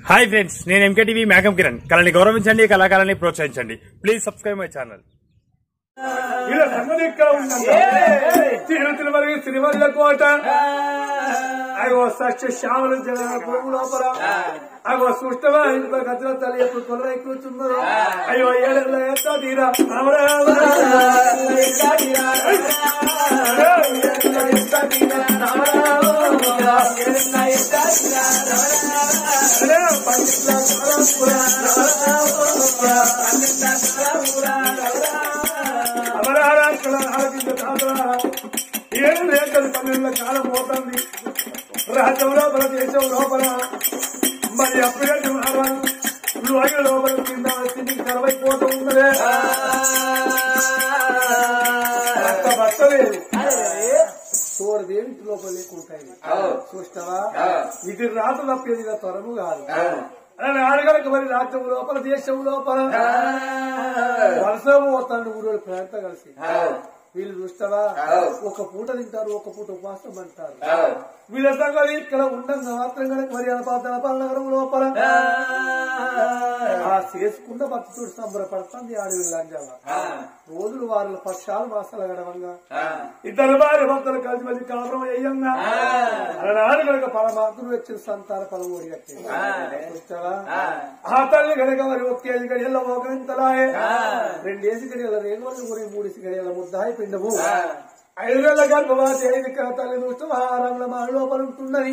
Hi friends నేను MKTV మేఘం కిరణ్ కళని గౌరవించండి కళాకారాన్ని ప్రోత్సహించండి ప్లీజ్ సబ్స్క్రైబ్ మై ఛానల్ ఇలా సంగతి ఇక్కడ ఉందంట తిరు తిరుమల శ్రీవల్ల కోట అగో సత్య శ్యామల జగన్ పొరుగు లోపల అగో సుష్టమా ఇంట్లో గజల తల్లి ఎప్పుడు కొల్ల ఎక్కుతున్నారు అయ్యో ఏళ్ళ ఎంత తీరా అమరారాక్షణ ఆలకించ తాతరా ఏడు రేఖలు పన్నెండుల కాలం పోతుంది రాజ్యం లోపల దేశం లోపల మరి అప్పుడే మహారాజు లోయ లోపల కింద తిండికి కరవైపోతూ ఉన్నదే అంత భర్త లేదు చూడు దేవింటి లోపల లేకుంటాయి చూస్తావా ఇది రాత తప్పేది ఇలా త్వరము కాదు అని ఆడగలక మరి రాజ్యం లోపల దేశం లోపల వర్షం పోతాడు ఊరు ప్రాంత కలిసి వీళ్ళు చూస్తావా ఒక పూట తింటారు ఒక పూట ఉపవాసం అంటారు వీళ్ళ సంగతి ఇక్కడ ఉండగా మాత్రం కనుక మరి అనపాత నగరం లోపల ఆ చేసుకున్న భక్తుడు సంబరపడుతుంది ఆడవి లంజావ రోజులు వారి పక్షాలు మాసాలు గడవంగా ఇద్దరు భార్య భక్తులు కలిసి మళ్ళీ కాపురం అయ్యంగా అలనాడు కనుక పరమాత్ముడు వచ్చిన సంతాన ఫలం చూస్తావా ఆ తల్లి కనుక మరి ఒకేసి గడియల మోకంతలాయే రెండేసి గడియల రేగులు ఊరి మూడేసి గడియల ముద్దాయి పిండము ఐదు వేల గర్భవాసి ఐదు క- తల్లి చూస్తూ ఆహారంలో మా లోపల ఉంటున్నది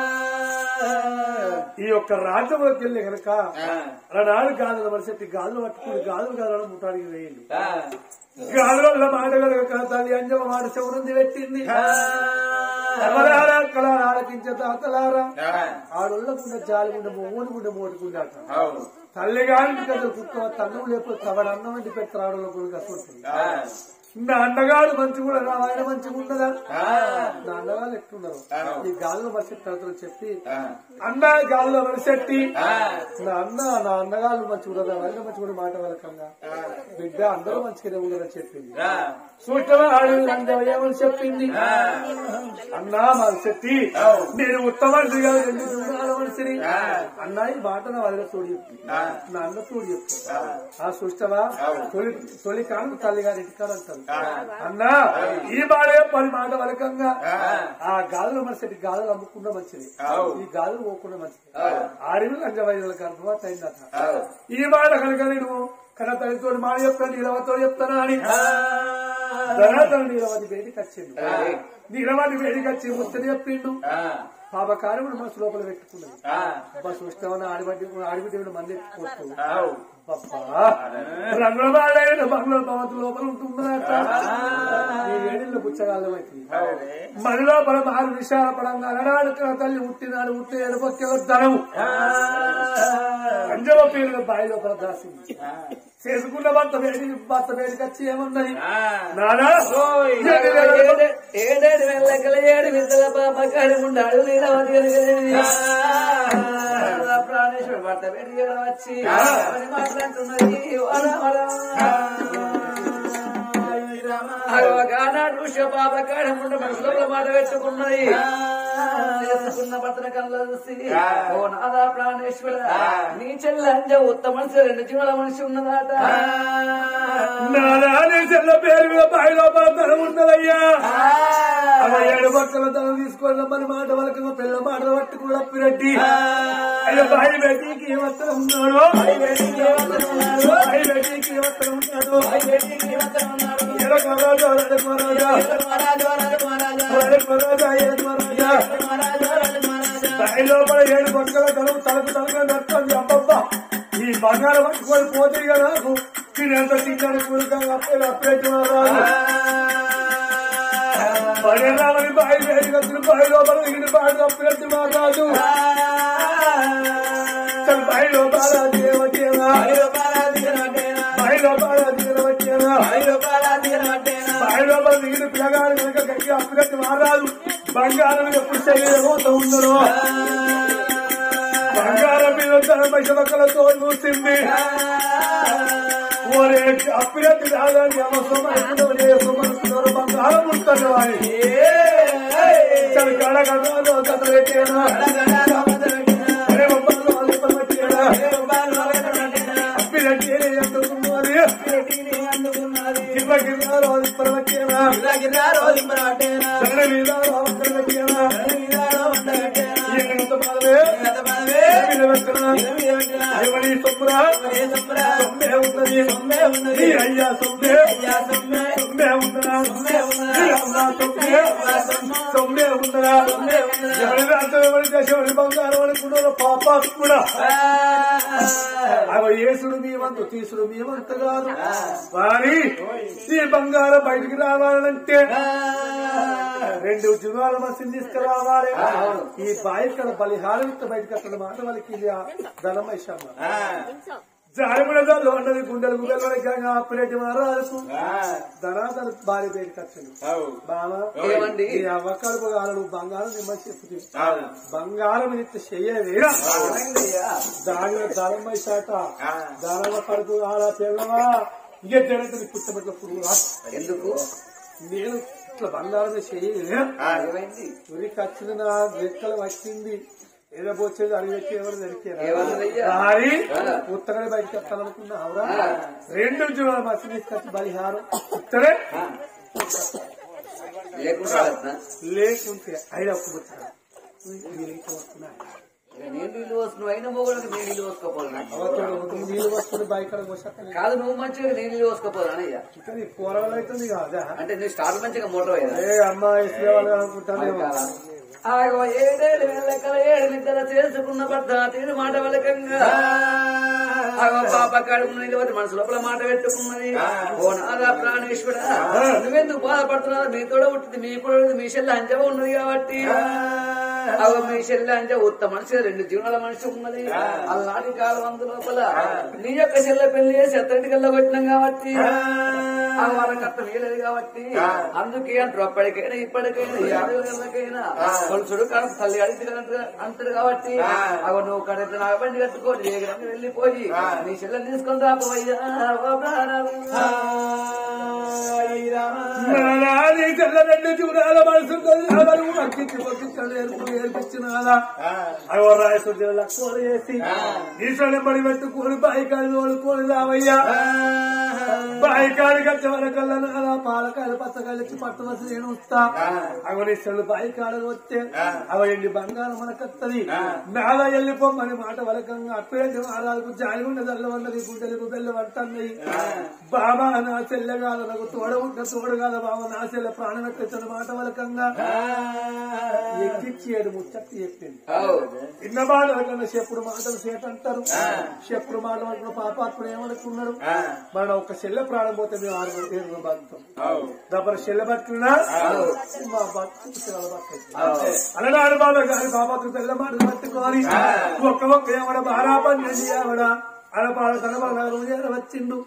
ఈ యొక్క రాజ్యంలోకి వెళ్ళి కనుక అలనాడు గాజుల మనిషి గాజులు పట్టుకుని గాజులు గాజులు ముట్టాడికి వేయండి గాజుల మాట కనుక తల్లి అంజమ మాట చెవునుంది పెట్టింది ఎవరారా అక్కడ ఆలకించే తాతలారా ఆడోళ్ళకుండా జాలి గుండె మొవ్వని గుండె మోటుకుండాట తల్లి గారికి కదా కుక్క తన్నం లేకపోతే తవడ అన్నం వండి పెడతారు ఆడోళ్ళ గురికి అసలు నా అన్నగాడు మంచి కూడా రా ఆయన మంచిగా ఉండదా నా అన్నగారు ఎట్లున్నారు ఈ గాలిలో మనిషి తరతలు చెప్పి అన్న గాలిలో మనిషెట్టి నా అన్న నా అన్నగారు మంచి ఉండదా వాళ్ళ మంచి కూడా మాట వెలకంగా బిడ్డ అందరూ మంచిగానే ఉండదని చెప్పింది సూచన అడవి ఏమని చెప్పింది అన్నా మనిషెట్టి నేను ఉత్తమ మనిషిగా రెండు దుర్గాల మనిషిని అన్నా ఈ మాట నా వాళ్ళ తోడు చెప్పి నా అన్న తోడు చెప్పి ఆ సృష్టవా తొలి తొలి కాను తల్లి గారి ఇంటికాడ అంటారు అన్నా ఈ బాడే పని మాట వరకంగా ఆ గాజుల మనిషి గాజులు అమ్ముకున్న మంచిది ఈ గాజులు పోకుండా మంచిది ఆడివి లంజవైదులకు అర్థమత అయిందట ఈ మాట కనుక నేను కన తల్లితో మాట చెప్తాను నీలవతో చెప్తానా అని ధనాతన నీలవతి బయటికి వచ్చిండు నీలవతి బయటికి వచ్చి ముచ్చని చెప్పిండు పాప కార్యముడు మనసు లోపల పెట్టుకున్నది అబ్బా చూస్తామని ఆడిబట్టి ఆడిబిడ్డ మంది ఎత్తుకోవచ్చు రంగులబాడైన బంగ్లా భవతి లోపల ఉంటుందట ఈ వేడిల్లో పుచ్చగాళ్ళమైతే మన లోపల మారు విశాల పడంగా అలనాడు తల్లి పుట్టినాడు పుట్టి ఎడపక్కెల ధనము అంజవ పేరు బాయి లోపల దాసింది చేసుకున్న భర్త వేడి భర్త వేడికి వచ్చి ఏమన్నది నానా ఏడేడు వెళ్ళకల ఏడు విద్దల పాప కడుముండాడు ప్రాణేశ్వర భర్త పెరిగి వచ్చి ఎవరి మాట్లాడుతున్నది ఆనాడు పాప కాడముండ మనసులో మాట పెట్టుకున్నది చేసుకున్న భర్తన కళ్ళ చూసి ఓ నాదా ప్రాణేశ్వర నీ చెల్లంజ ఉత్తమ మనిషి రెండు జీవుల మనిషి ఉన్నదాట నానా నీ చెల్ల పేరు మీద బాయి లోపల ధనం ఉన్నదయ్యా అలా ఏడు పక్కల ధనం తీసుకొని రమ్మని మాట వాళ్ళకి పిల్ల మాటలు పట్టుకుని అప్పిరెడ్డి అయ్యో బాయి బేటీకి ఏమత్తలు ఉన్నాడు బాయి బేటీకి ఏమత్తలు ఉన్నాడు బాయి బేటీకి ఏమత్తలు ఉన్నాడు బాయి బేటీకి ఏమత్తలు ఉన్నాడు ఎరక రాజా ఎరక రాజా ఎరక రాజా ఎరక రాజా బాయి లోపల ఏడు పక్కల ధనం తలకు తలకు నడుతుంది అబ్బబ్బా ఈ బంగారం పట్టుకొని పోతే కదా నాకు నేనెంత తింటాను కూరగా అప్పుడే అప్పుడే రాదు పడేరామని బాయి వేడి కత్తులు బాయి లోపల దిగిన బాగా అప్పుడే మాట్లాడు బాయి లోపల దేవతేనా బాయి లోపల దిగిన వచ్చేనా బాయి లోపల దిగిన పిల్లగాడు కనుక గట్టి అప్పుడే మారాదు బంగారం ఎప్పుడు శరీరమవుతూ ఉండరు బంగారం మీద తన పైసలతో చూసింది ఒరే అప్పిరెడ్డి రాగానే అవసరం బంగారం ఉంటుంది వారి కడగడాలు కథ పెట్టాను అరే బొమ్మలు రోజు పరవచ్చేనా ధరణ మీద రావక్కడ పెట్టేనా ఎంత బాధవే మీద పెట్టనా ఎవరి సొమ్మురా సొమ్మే ఉన్నది ఈ అయ్యా సొమ్మే సొమ్మే ఉన్నదా ఈ అమ్మ సొమ్మే సొమ్మే ఉన్నదా ఎవరి రాత్రి ఎవరి దశ ఎవరి బంగారం అనుకున్నారో పాప కూడా అవి యేసుడు మీ వంతు తీసుడు మీ వంత కాదు వారి ఈ బంగారం బయటికి రావాలంటే రెండు జుగాల మసిని తీసుకురావాలి ఈ బాయిక్కడ బలిహారం ఇట్ట బయటకు అక్కడ మాట వాళ్ళకి ఇది ఆ ధనమైషమ్మ జారిపడ జాలు ఉన్నది గుండెలు గుండెలు వరకంగా అప్పుడేటి మహారాజుకు ధనాతన భార్య బయటకు వచ్చింది బావా ఏమండి? ఈ అవ్వకడుపు కాదు బంగారం నిమ్మ చెప్తుంది బంగారం ఇట్ట చెయ్యవేరా దాని ధనమై శాట దానవ కడుపు ఆలా పిల్లవా ఇక జరుగుతుంది పుట్టబట్ల పురుగు రా. ఎందుకు నేను ఇట్లా బంగారం చెయ్యలే ఏమైంది ఉరికి వచ్చింది నా రెక్కలు వచ్చింది ఏదో వచ్చేది అడిగి ఎవరు ఏమన్నదయ్యా? దొరికారు ఉత్తరనే బయటకు వస్తాననుకున్నా అవురా రెండు జీవాల మసి తీసుకొచ్చి బలిహారం ఉత్తరే లేకుండా వస్తున్నా. లేకుంటే ఐదు ఒక్క పుస్తకం వస్తున్నా నేను నీళ్ళు వస్తున్నావు అయినా పోగొడకు నేను నీళ్ళు పోసుకోపోదునా అవతల నీళ్ళు వస్తుంది బైక్ పోసాక కాదు నువ్వు మంచిగా నేను నీళ్ళు పోసుకోపోదు అనయ్య నీ కూరగాయలు అవుతుంది కాదా అంటే నువ్వు స్టార్ట్ మంచిగా మోటర్ అయ్యా ఏ అమ్మ ఇసుకే వాళ్ళు అనుకుంటాను ఆగో ఏడేడు వేలకల ఏడు నిద్ర చేసుకున్న భర్త తీరు మాట వలకంగా ఆగో పాప కడుపు నిలవది మనసు లోపల మాట పెట్టుకున్నది ఓ నాదా ప్రాణేశ్వర నువ్వెందుకు బాధపడుతున్నావు మీ తోడ ఉంటుంది మీ కూడా మీ చెల్లి అంజవ ఉన్నది కాబట్టి అగో మీ చెల్లి అంజ ఉత్త మనిషి రెండు జీవనాల మనిషి ఉన్నది అల్లాంటి కాలం అందు లోపల నీ యొక్క చెల్లె పెళ్లి చేసి ఎత్తటి కల్లా కొట్టినాం కాబట్టి ఆ వాళ్ళ కట్ట వేయలేదు కాబట్టి అందుకే అంటారు అప్పటికైనా ఇప్పటికైనా యాభై గంటలకైనా కొలుసుడు కడుపు తల్లి అడిగి అంటారు కాబట్టి అవి నువ్వు కడితే నా బండి కట్టుకోని వేగంగా వెళ్ళిపోయి నీ చెల్లెని తీసుకొని రాపోయ్యా ఓ ప్రాణమా. నాది తెల్లరెడ్డి చూడాల మనసు ఎవరు అక్కించి పొక్కించాలి ఏర్పు ఏర్పించినాదా అగో రాయసు లక్షలు చేసి ఈశ్వరుని బడి పెట్టుకొని బాయికాడి తోడుకొని రావయ్యా బాయికాడి కట్టే వరకల్లా నాదా పాలకాయలు పచ్చకాయలు ఇచ్చి పట్టువసి నేను వస్తా అగో ఈశ్వరుడు బాయికాడలు వస్తే అవ ఎండి బంగారం మనకత్తది నాదా వెళ్ళిపోమని మాట వలకంగా అప్పుడేంటి మహారాజుకు జాలి ఉండే దల్లవన్నది గుండెలకు బెల్ల పడుతున్నాయి బాబా నా చెల్లె కాదు నాకు తోడ ఉంటే తోడు కాదు బాబా నా చెల్లె ప్రాణం ఎత్తిన మాట వలకంగా ఎక్కిచ్చి ఏడు ముచ్చట్టు చెప్పింది అవు. ఇన్న బాధల కన్నా చెప్పుడు మాటలు సేట అంటారు చెప్పుడు మాటలు అనుకున్న పాపాత్ముడు ఏమనుకున్నాడు మన ఒక చెల్లె ప్రాణం పోతే మేము ఆరు ఏడుగురు బతుకుతాం దాని చెల్లె బతుకున్నా మా బతుకు పిల్లల బతుకు అలనాడు బాబా గారి పాపాత్రుడు పిల్ల మాటలు పట్టుకోవాలి ఒక్క ఒక్క ఏమడ బారా పని చేసి ఆవిడ అలా పాల తన వచ్చిండు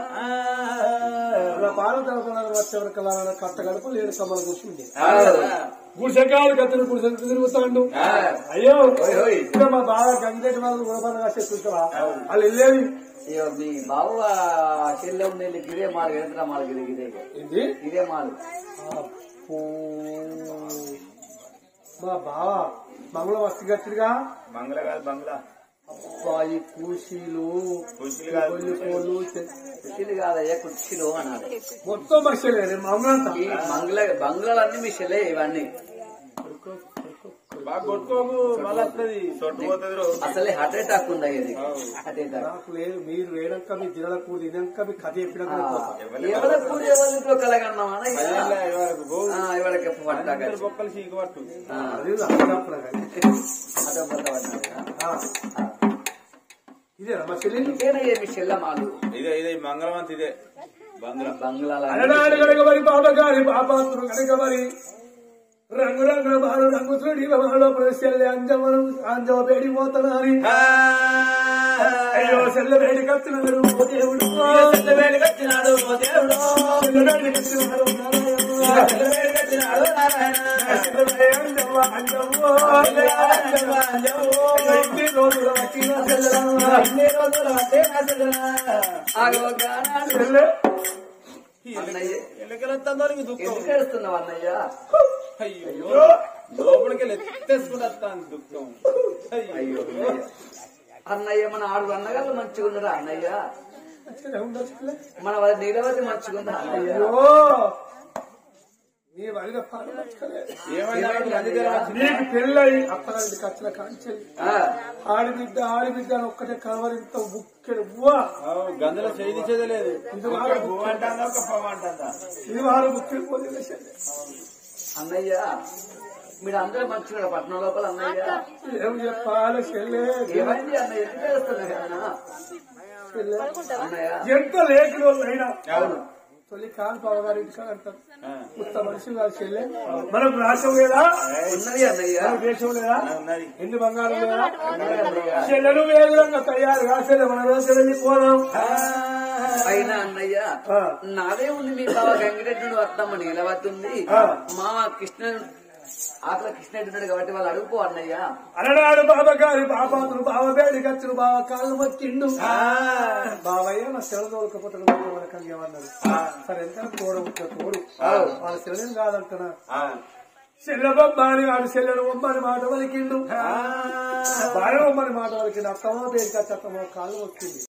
అలా పాల తన వచ్చే వరకు అలా కట్ట గడప లేడు కమ్మల కూర్చుంది అవు. గుడిసెకాయలు కత్తిని గుడిసెలు తిరుగుతాడు అయ్యో ఓయ్ ఓయ్. ఇక్కడ మా బాగా గంగేటి వాళ్ళు గుణపరంగా చెప్తుంటావా వాళ్ళు వెళ్ళేది ఇగో మీ బాబు చెల్లె ఉంది ఇదే మాలు ఎంత మాలు ఇదే ఇదే ఏంది ఇదే మాలు అప్పో. మా బావ మంగళ వస్తు గట్టిగా మంగళ కాదు బంగ్లా అబ్బాయి కూషీలు కూషీలు కాదు, కొల్లిపోలు చె- కుర్చీలు కాదయ్యా కుర్చీలు అన్నాడు మొత్తం మసలే మంగళంతా ఈ బంగ్లా బంగ్లాలన్నీ మీ చెల్లె ఇవన్నీ బాగా కొట్టుకోకు మళ్ళీ వస్తుంది సొట్టు పోతుంది రో. అసలే హార్ట్ అటాక్ ఉంది ఇది హార్ట్ అటాక్ నాకు లేదు మీరు వేయడాక మీ దినల కూలి తినాక మీ కథ చెప్పినాక నేను పోతా. ఎవరి కూలి ఎవరి ఇంట్లో కలగన్నామా పదేళ్ళ ఇవాళకు గో. ఇవాళకి పట్టాక అందరు బొక్కలు చీకు పట్టు అది అప్పుడప్పుడు కానీ. ఆ. ఇదేనా మా చెల్లి ఇంకేనయ్యే మీ చెల్ల మాలు ఇదే ఇదే ఈ మంగళవంత ఇదే బంగ్లా బంగ్లాల అలనాడు గనక మరి బాబా గారి పాపాత్రుడు గనక మరి రంగు రంగుల బాలు రంగు చూడి బాలో ప్రశ్నలే అంజమను అంజమ వేడి పోతనాని అయ్యో సెల్ల వేడి కత్తినాడు ఓ దేవుడు సెల్ల వేడి కత్తినాడు ఓ దేవుడు సెల్ల వేడి కత్తినాడు నారాయణ. సెల్ల వేడి కత్తినాడు నారాయణ. సెల్ల వేడి అంజమ్మ అంజమ్మ. అంజమ్మ అంజమ్మ. ఇన్ని రోజుల వట్టిన సెల్లరా. ఇన్ని రోజుల వట్టిన సెల్లరా. ఆగో గానాలు. సెల్లె. అన్నయ్య ఎల్లకెళ్ళొస్తుందో నీకు దుఃఖం ఎందుకు ఏడుస్తున్నావు అన్నయ్య అయ్యో లోపలికి ఎత్తేసుకుంటా దుఃఖం అయ్యో అన్నయ్య. అన్నయ్య మన ఆడు అన్నగారు మంచిగా ఉన్నారా అన్నయ్య మంచిగానే ఉండదు చెల్లె. మన వాళ్ళ నీలవతి మంచిగుందా అయ్యో నీ వదిన పాలు మంచుకోలేదు నీకు పెళ్ళై అప్పలాంటి ఖర్చుల కాంచెల్లి ఆ, ఆడిబిడ్డ ఆడిబిడ్డ అని ఒక్కటే కలవరింత ముఖ్యుడు బువ్వ గందులో చేయి చదలేదు ఇది వారు అంటాందా ఒక పొగ అంటాందా ఇది వారు ముఖ్యుడు పోలీసు చెల్లె. అన్నయ్య మీరు అందరూ మంచిగా పట్టణం లోపల అన్నయ్య ఏం చెప్పాలి చెల్లె ఏమైంది అన్నయ్య ఎందుకు చేస్తున్నారు అన్న చెల్లె అన్నయ్య ఎంత లేఖలు అయినా అవును తొలి కాని బావగారి ఇంటికాడ అంటారు ఉత్త మనిషి కాదు చెల్లె మనకు రాష్ట్రం లేదా ఉన్నది అన్నయ్య మనకు దేశం లేదా ఉన్నది ఎన్ని బంగారం లేదా ఉన్నది అన్నయ్య చెల్లెలు వేగంగా తయారు కాసేది మన రోజు వెళ్ళిపోదాం అయినా అన్నయ్య ఆ. నాదే ఉంది మీ బావ వెంకటరెడ్డి వస్తామ నీలవతి ఉంది ఆ. మా కృష్ణ ఆకలి కృష్ణరెడ్డి ఉన్నాడు కాబట్టి వాళ్ళు అడుగుపో అన్నయ్య అలనాడు బాబా గారి బాబాతులు బావ బేడి గచ్చులు బావ కాళ్ళు మొక్కిండు బావయ్య నా సెలవు తోలుకపోతాడు మనకు ఏమన్నారు సరే ఎంత తోడు ఉంటే తోడు వాళ్ళ సెలవు కాదంటున్నా చెల్లె బొమ్మని వాడు చెల్లెను బొమ్మని మాట వలికిండు భార్య బొమ్మని మాట వలికిండు అత్తమో బేడికి అత్తమో కాళ్ళు మొక్కింది